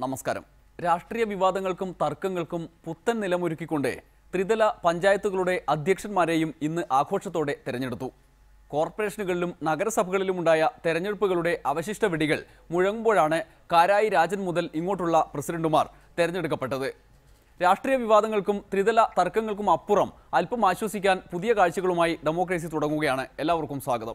നമസ്കാരം രാഷ്ട്രീയ വിവാദങ്ങൾക്കും തർക്കങ്ങൾക്കും പുത്തൻ നിലമൊരുക്കിക്കൊണ്ട് ത്രിതല പഞ്ചായത്തുകളുടെ അധ്യക്ഷന്മാരെയും ഇന്ന് ആഘോഷത്തോടെ തെരഞ്ഞെടുത്തു കോർപ്പറേഷനുകളിലും നഗരസഭകളിലുമുണ്ടായ തെരഞ്ഞെടുപ്പുകളുടെ അവശിഷ്ട വെടികൾ മുഴങ്ങുമ്പോഴാണ് കാരായി രാജൻ മുതൽ ഇങ്ങോട്ടുള്ള പ്രസിഡന്റുമാർ തെരഞ്ഞെടുക്കപ്പെട്ടത് രാഷ്ട്രീയ വിവാദങ്ങൾക്കും ത്രിതല തർക്കങ്ങൾക്കും അപ്പുറം അല്പം ആശ്വസിക്കാൻ പുതിയ കാഴ്ചകളുമായി ഡെമോക്രസി തുടങ്ങുകയാണ് എല്ലാവർക്കും സ്വാഗതം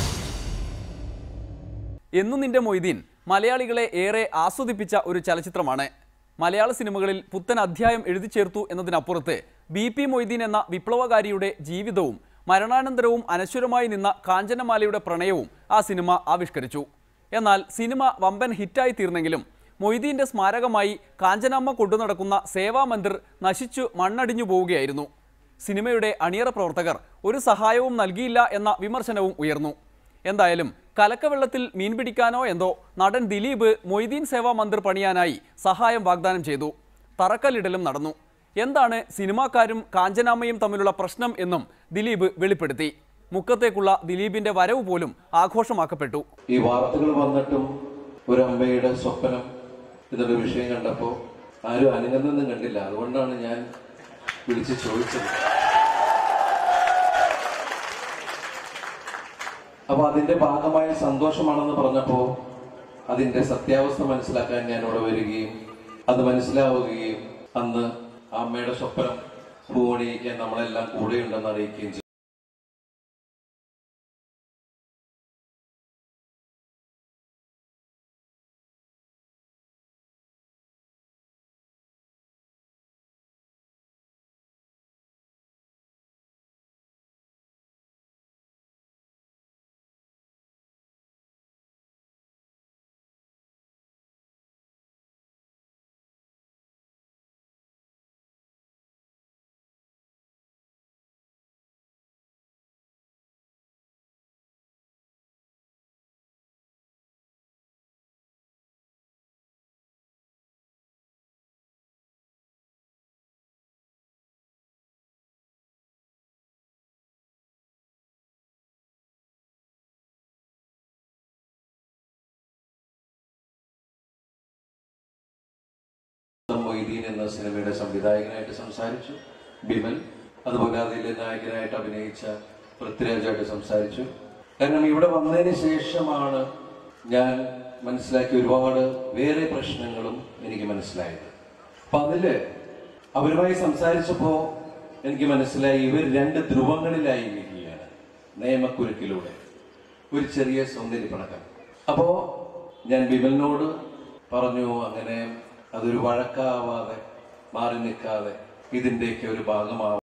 എന്നു നിന്റെ മൊയ്തീൻ മലയാളികളെ ഏറെ ആസ്വദിപ്പിച്ച ഒരു ചലച്ചിത്രമാണ് മലയാള സിനിമകളിൽ പുത്തൻ അധ്യായം എഴുതി ചേർത്തു എന്നതിനപ്പുറത്ത് ബി പി മൊയ്തീൻ എന്ന വിപ്ലവകാരിയുടെ ജീവിതവും മരണാനന്തരവും അനശ്വരമായി നിന്ന കാഞ്ചനമാലയുടെ പ്രണയവും ആ സിനിമ ആവിഷ്കരിച്ചു എന്നാൽ സിനിമ വമ്പൻ ഹിറ്റായി തീർന്നെങ്കിലും മൊയ്തീന്റെ സ്മാരകമായി കാഞ്ചനാമ്മ കൊണ്ടുനടക്കുന്ന സേവാ മന്ദിർ നശിച്ചു മണ്ണടിഞ്ഞു പോവുകയായിരുന്നു സിനിമയുടെ അണിയറ പ്രവർത്തകർ ഒരു സഹായവും നൽകിയില്ല എന്ന വിമർശനവും ഉയർന്നു എന്തായാലും കലക്കവെള്ളത്തിൽ മീൻ പിടിക്കാനോ എന്തോ നടൻ ദിലീപ് മൊയ്തീൻ സേവാ മന്ദിർ പണിയാനായി സഹായം വാഗ്ദാനം ചെയ്തു തറക്കല്ലിടലും നടന്നു എന്താണ് സിനിമാക്കാരും കാഞ്ചനാമ്മയും തമ്മിലുള്ള പ്രശ്നം എന്നും ദിലീപ് വെളിപ്പെടുത്തി മുക്കത്തേക്കുള്ള ദിലീപിന്റെ വരവ് പോലും ആഘോഷമാക്കപ്പെട്ടു ഈ വാർത്തകൾ വന്നിട്ടും ഒരു അമ്മയുടെ സ്വപ്നം ഇതൊരു വിഷയം കണ്ടപ്പോൾ ആരും അനങ്ങുന്നൊന്നും കണ്ടില്ല അതുകൊണ്ടാണ് ഞാൻ വിളിച്ച് ചോദിച്ചത് അപ്പൊ അതിന്റെ ഭാഗമായ സന്തോഷമാണെന്ന് പറഞ്ഞപ്പോ അതിന്റെ സത്യാവസ്ഥ മനസ്സിലാക്കാൻ ഞാൻ ഇവിടെ വരികയും അത് മനസ്സിലാവുകയും അന്ന് ആ അമ്മയുടെ സ്വപ്നം പൂവണിയിക്കാൻ നമ്മളെല്ലാം കൂടെയുണ്ടെന്ന് അറിയിക്കുകയും ചെയ്തു മൊയ്തീൻ എന്ന സിനിമയുടെ സംവിധായകനായിട്ട് സംസാരിച്ചു ബിമൽ അതുപോലെ അതിലെ നായകനായിട്ട് അഭിനയിച്ച പൃഥ്വിരാജായിട്ട് സംസാരിച്ചു കാരണം ഇവിടെ വന്നതിന് ശേഷമാണ് ഞാൻ മനസ്സിലാക്കിയ ഒരുപാട് വേറെ പ്രശ്നങ്ങളും എനിക്ക് മനസ്സിലായത് അപ്പൊ അതില് അവരുമായി സംസാരിച്ചപ്പോ എനിക്ക് മനസ്സിലായി ഇവർ രണ്ട് ധ്രുവങ്ങളിലായിരിക്കുകയാണ് നിയമക്കുരുക്കിലൂടെ ഒരു ചെറിയ സൗന്ദര്യപ്പണക്കം അപ്പോ ഞാൻ ബിമലിനോട് പറഞ്ഞു അങ്ങനെ അതൊരു വഴക്കാവാതെ മാറി നിൽക്കാതെ ഇതിന്റെയൊക്കെ ഒരു ഭാഗമാവും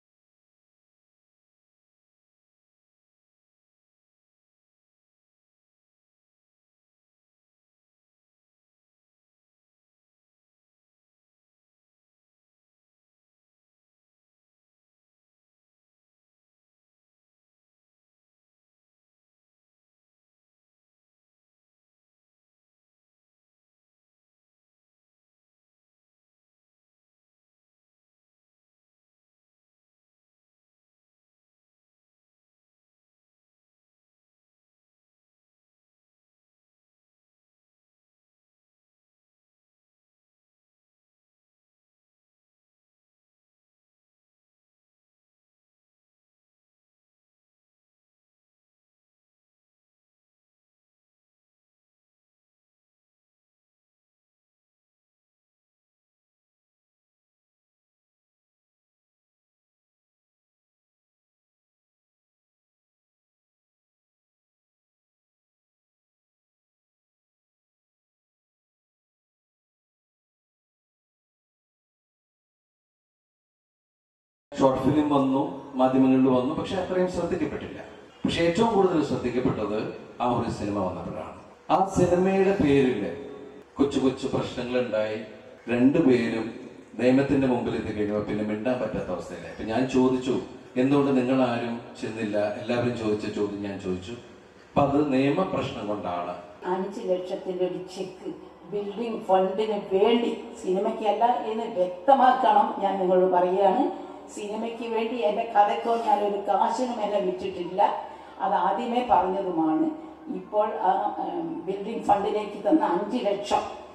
ഷോർട്ട് ഫിലിം വന്നു മാധ്യമങ്ങളിൽ വന്നു പക്ഷെ അത്രയും ശ്രദ്ധിക്കപ്പെട്ടില്ല പക്ഷെ ഏറ്റവും കൂടുതൽ ശ്രദ്ധിക്കപ്പെട്ടത് ആ ഒരു സിനിമ വന്നപ്പോഴാണ് ആ സിനിമയുടെ പേരില് കൊച്ചു കൊച്ചു പ്രശ്നങ്ങൾ ഉണ്ടായി രണ്ടുപേരും നിയമത്തിന്റെ മുമ്പിൽ എത്തി കഴിയുമ്പോൾ പിന്നെ മിണ്ടാൻ പറ്റാത്ത അവസ്ഥയിലായി അപ്പൊ ഞാൻ ചോദിച്ചു എന്തുകൊണ്ട് നിങ്ങൾ ആരും ചെന്നില്ല എല്ലാവരും ചോദിച്ച ചോദ്യം ഞാൻ ചോദിച്ചു അപ്പൊ അത് നിയമ പ്രശ്നം കൊണ്ടാണ് അഞ്ച് ലക്ഷത്തിന്റെ ഒരു ചെക്ക് ബിൽഡിംഗ് ഫണ്ടിന് വേണ്ടി സിനിമയ്ക്കല്ല എന്ന് വ്യക്തമാക്കണം ഞാൻ നിങ്ങളോട് പറയുകയാണ് സിനിമയ്ക്ക് വേണ്ടി എൻ്റെ കഥക്കോ ഞാൻ ഒരു കാശിനും എന്നെ വിറ്റിട്ടില്ല അത് ആദ്യമേ പറഞ്ഞതുമാണ് ഇപ്പോൾ ആ ഉം, ബിൽഡിംഗ് ഫണ്ടിലേക്ക് തന്ന അഞ്ച് ലക്ഷം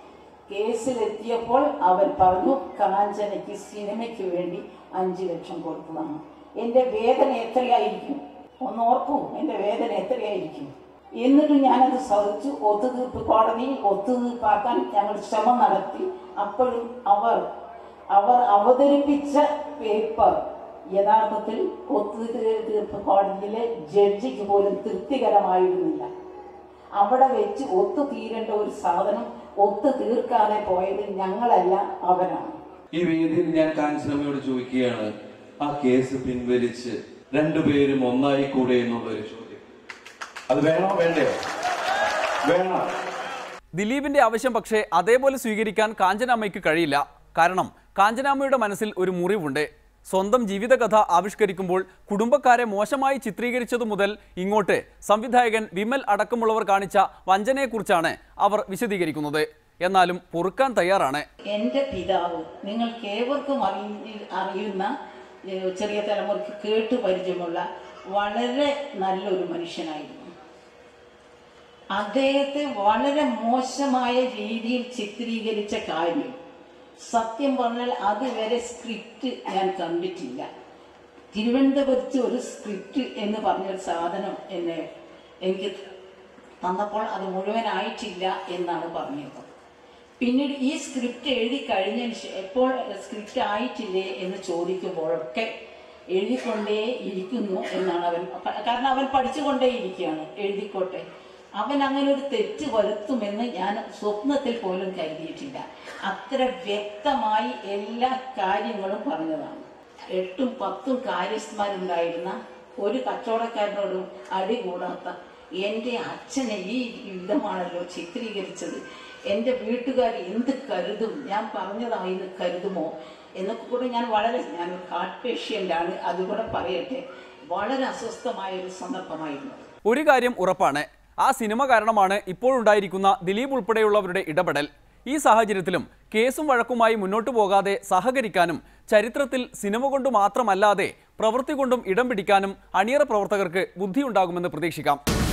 കേസിലെത്തിയപ്പോൾ അവർ പറഞ്ഞു കാഞ്ചനയ്ക്ക് സിനിമയ്ക്ക് വേണ്ടി അഞ്ചു ലക്ഷം കൊടുത്തതാണ് എൻ്റെ വേദന എത്രയായിരിക്കും ഒന്ന് ഓർക്കൂ എൻ്റെ വേദന എത്രയായിരിക്കും എന്നിട്ടും ഞാനത് സഹിച്ചു ഒത്തുതീർപ്പ് കോടതിയിൽ ഒത്തുതീർപ്പാക്കാൻ ഞങ്ങൾ ശ്രമം നടത്തി അപ്പോഴും അവർ അവർ അവതരിപ്പിച്ച പേപ്പർ യഥാർത്ഥത്തിൽ ഒത്തുതീർപ്പ് കോടതിയിലെ ജഡ്ജിക്ക് പോലും തൃപ്തികരമായിരുന്നില്ല അവിടെ വെച്ച് ഒത്തു തീരേണ്ട ഒരു സാധനം ഒത്തു തീർക്കാതെ പോയത് ഞങ്ങളല്ല അവരാണ് ഈ വേദിയിൽ ഞാൻ കാഞ്ചനമ്മയോട് ചോദിക്കുകയാണ് ആ കേസ് പിൻവലിച്ച് രണ്ടുപേരും ഒന്നായി കൂടെ എന്നുള്ള ഒരു ചോദ്യം അത് വേണോ വേണ്ടയോ വേണം ദിലീപിന്റെ ആവശ്യം പക്ഷേ അതേപോലെ സ്വീകരിക്കാൻ കാഞ്ചനാമ്മയ്ക്ക് കഴിയില്ല കാരണം കാഞ്ചനാമ്മയുടെ മനസ്സിൽ ഒരു മുറിവുണ്ട് സ്വന്തം ജീവിതകഥ ആവിഷ്കരിക്കുമ്പോൾ കുടുംബക്കാരെ മോശമായി ചിത്രീകരിച്ചതു മുതൽ ഇങ്ങോട്ട് സംവിധായകൻ വിമൽ അടക്കമുള്ളവർ കാണിച്ച വഞ്ചനയെക്കുറിച്ചാണ് അവർ വിശദീകരിക്കുന്നത് എന്നാലും പൊറുക്കാൻ തയ്യാറാണ് എൻ്റെ പിതാവ് നിങ്ങൾക്ക് ഏവർക്കും അറിയ അറിയുന്ന ഏഹ്, ചെറിയ തലമുറയ്ക്ക് കേട്ടു പരിചയമുള്ള വളരെ നല്ലൊരു മനുഷ്യനായിരുന്നു അദ്ദേഹത്തെ വളരെ മോശമായ രീതിയിൽ ചിത്രീകരിച്ച കാര്യം സത്യം പറഞ്ഞാൽ അതുവരെ സ്ക്രിപ്റ്റ് ഞാൻ കണ്ടിട്ടില്ല തിരുവനന്തപുരത്ത് ഒരു സ്ക്രിപ്റ്റ് എന്ന് പറഞ്ഞൊരു സാധനം എന്നെ എനിക്ക് തന്നപ്പോൾ അത് മുഴുവനായിട്ടില്ല എന്നാണ് പറഞ്ഞത് പിന്നീട് ഈ സ്ക്രിപ്റ്റ് എഴുതി കഴിഞ്ഞതിന് ശേ- എപ്പോൾ സ്ക്രിപ്റ്റ് ആയിട്ടില്ലേ എന്ന് ചോദിക്കുമ്പോഴൊക്കെ എഴുതിക്കൊണ്ടേ ഇരിക്കുന്നു എന്നാണ് അവൻ പ- കാരണം അവൻ പഠിച്ചുകൊണ്ടേ ഇരിക്കുകയാണ് എഴുതിക്കോട്ടെ അവൻ അങ്ങനെ ഒരു തെറ്റ് വരുത്തുമെന്ന് ഞാൻ സ്വപ്നത്തിൽ പോലും കരുതിയിട്ടില്ല അത്ര വ്യക്തമായി എല്ലാ കാര്യങ്ങളും പറഞ്ഞതാണ് എട്ടും പത്തും കാര്യസ്ഥന്മാരുണ്ടായിരുന്ന ഒരു കച്ചവടക്കാരനോടും അടി കൂടാത്ത എൻ്റെ അച്ഛനെ ഈ വിധമാണല്ലോ ചിത്രീകരിച്ചത് എൻ്റെ വീട്ടുകാർ എന്ത് കരുതും ഞാൻ പറഞ്ഞതായിന്ന് കരുതുമോ എന്നൊക്കെ കൂടെ ഞാൻ വളരെ ഞാൻ ഹാർട്ട് പേഷ്യൻ്റാണ് അതുകൂടെ പറയട്ടെ വളരെ അസ്വസ്ഥമായ ഒരു സന്ദർഭമായിരുന്നു ഒരു കാര്യം ഉറപ്പാണ് ആ സിനിമ കാരണമാണ് ഇപ്പോഴുണ്ടായിരിക്കുന്ന ദിലീപ് ഉൾപ്പെടെയുള്ളവരുടെ ഇടപെടൽ ഈ സാഹചര്യത്തിലും കേസും വഴക്കുമായി മുന്നോട്ടു പോകാതെ സഹകരിക്കാനും ചരിത്രത്തിൽ സിനിമ കൊണ്ട് മാത്രമല്ലാതെ പ്രവൃത്തി കൊണ്ടും ഇടം പിടിക്കാനും അണിയറ പ്രവർത്തകർക്ക് ബുദ്ധിയുണ്ടാകുമെന്ന് പ്രതീക്ഷിക്കാം